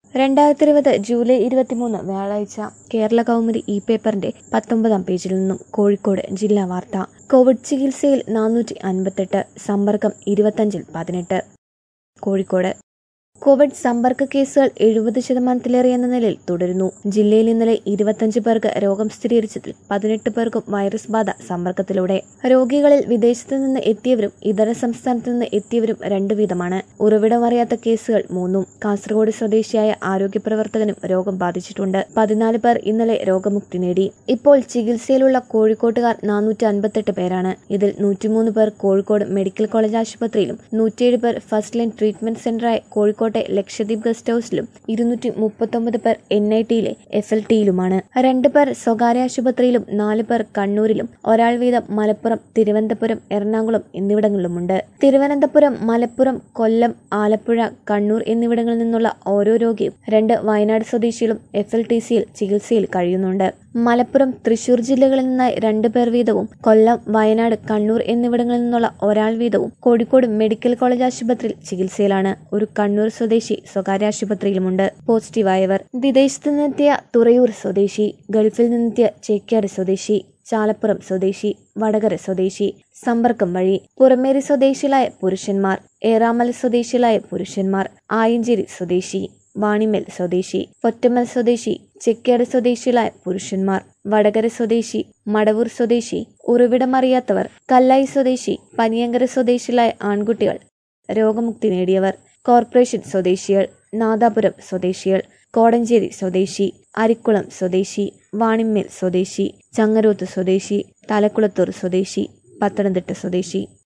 രണ്ടായിരത്തി ഇരുപത് ജൂലൈ ഇരുപത്തിമൂന്ന് വ്യാഴാഴ്ച കേരള കൗമുദി ഇ പേപ്പറിന്റെ പത്തൊമ്പതാം പേജിൽ നിന്നും കോഴിക്കോട് ജില്ലാ വാർത്ത കോവിഡ് ചികിത്സയിൽ നാനൂറ്റി അൻപത്തെട്ട് സമ്പർക്കം ഇരുപത്തഞ്ചിൽ പതിനെട്ട് കോഴിക്കോട് കോവിഡ് സമ്പർക്ക കേസുകൾ എഴുപത് ശതമാനത്തിലേറെ എന്ന നിലയിൽ തുടരുന്നു ജില്ലയിൽ ഇന്നലെ ഇരുപത്തഞ്ച് പേർക്ക് രോഗം സ്ഥിരീകരിച്ചതിൽ പതിനെട്ട് പേർക്കും വൈറസ് ബാധ സമ്പർക്കത്തിലൂടെ രോഗികളിൽ വിദേശത്തു നിന്ന് എത്തിയവരും ഇതര സംസ്ഥാനത്തു നിന്ന് എത്തിയവരും രണ്ടു വീതമാണ് ഉറവിടമറിയാത്ത കേസുകൾ മൂന്നും കാസർഗോഡ് സ്വദേശിയായ ആരോഗ്യ പ്രവർത്തകനും രോഗം ബാധിച്ചിട്ടുണ്ട് പതിനാല് പേർ ഇന്നലെ രോഗമുക്തി നേടി ഇപ്പോൾ ചികിത്സയിലുള്ള കോഴിക്കോട്ടുകാർ നാനൂറ്റി അൻപത്തെട്ട് പേരാണ് ഇതിൽ നൂറ്റിമൂന്ന് പേർ കോഴിക്കോട് മെഡിക്കൽ കോളേജ് ആശുപത്രിയിലും നൂറ്റിയേഴ് പേർ ഫസ്റ്റ് ലൈൻ ട്രീറ്റ്മെന്റ് സെന്ററായ കോഴിക്കോട്ടെ ലക്ഷദ്വീപ് ഗസ്റ്റ് ഹൌസിലും ഇരുന്നൂറ്റി മുപ്പത്തൊമ്പത് പേർ എൻ ഐ ടിയിലെ എഫ് എൽ ടിയിലുമാണ് രണ്ട് പേർ സ്വകാര്യ ആശുപത്രിയിലും നാല് പേർ കണ്ണൂരിലും ഒരാൾ വീതം മലപ്പുറം തിരുവനന്തപുരം എറണാകുളം എന്നിവിടങ്ങളിലുമുണ്ട് തിരുവനന്തപുരം മലപ്പുറം കൊല്ലം ആലപ്പുഴ കണ്ണൂർ എന്നിവിടങ്ങളിൽ നിന്നുള്ള ഓരോ രോഗിയും രണ്ട് വയനാട് സ്വദേശികളും എഫ് എൽ ടി സിയിൽ ചികിത്സയിൽ കഴിയുന്നുണ്ട് മലപ്പുറം തൃശൂർ ജില്ലകളിൽ നിന്നായി രണ്ട് പേർ വീതവും കൊല്ലം വയനാട് കണ്ണൂർ എന്നിവിടങ്ങളിൽ നിന്നുള്ള ഒരാൾ വീതവും കോഴിക്കോട് മെഡിക്കൽ കോളേജ് ആശുപത്രിയിൽ ചികിത്സയിലാണ് ഒരു കണ്ണൂർ സ്വദേശി സ്വകാര്യ ആശുപത്രിയിലുമുണ്ട് പോസിറ്റീവായവർ വിദേശത്തു നിന്നെത്തിയ തുറയൂർ സ്വദേശി ഗൾഫിൽ നിന്നെത്തിയ ചേക്കാട് സ്വദേശി ചാലപ്പുറം സ്വദേശി വടകര സ്വദേശി സമ്പർക്കം വഴി പുറമേരി സ്വദേശികളായ പുരുഷന്മാർ ഏറാമൽ സ്വദേശികളായ പുരുഷന്മാർ ആയഞ്ചേരി സ്വദേശി വാണിമേൽ സ്വദേശി പൊറ്റമ്മൽ സ്വദേശി ചെക്കേട് സ്വദേശികളായ പുരുഷന്മാർ വടകര സ്വദേശി മടവൂർ സ്വദേശി ഉറവിടമറിയാത്തവർ കല്ലായി സ്വദേശി പനിയങ്കര സ്വദേശികളായ ആൺകുട്ടികൾ രോഗമുക്തി നേടിയവർ കോർപ്പറേഷൻ സ്വദേശികൾ നാദാപുരം സ്വദേശികൾ കോടഞ്ചേരി സ്വദേശി അരിക്കുളം സ്വദേശി വാണിമ്മേൽ സ്വദേശി ചങ്ങരോത്ത് സ്വദേശി തലക്കുളത്തൂർ സ്വദേശി പത്തനംതിട്ട സ്വദേശി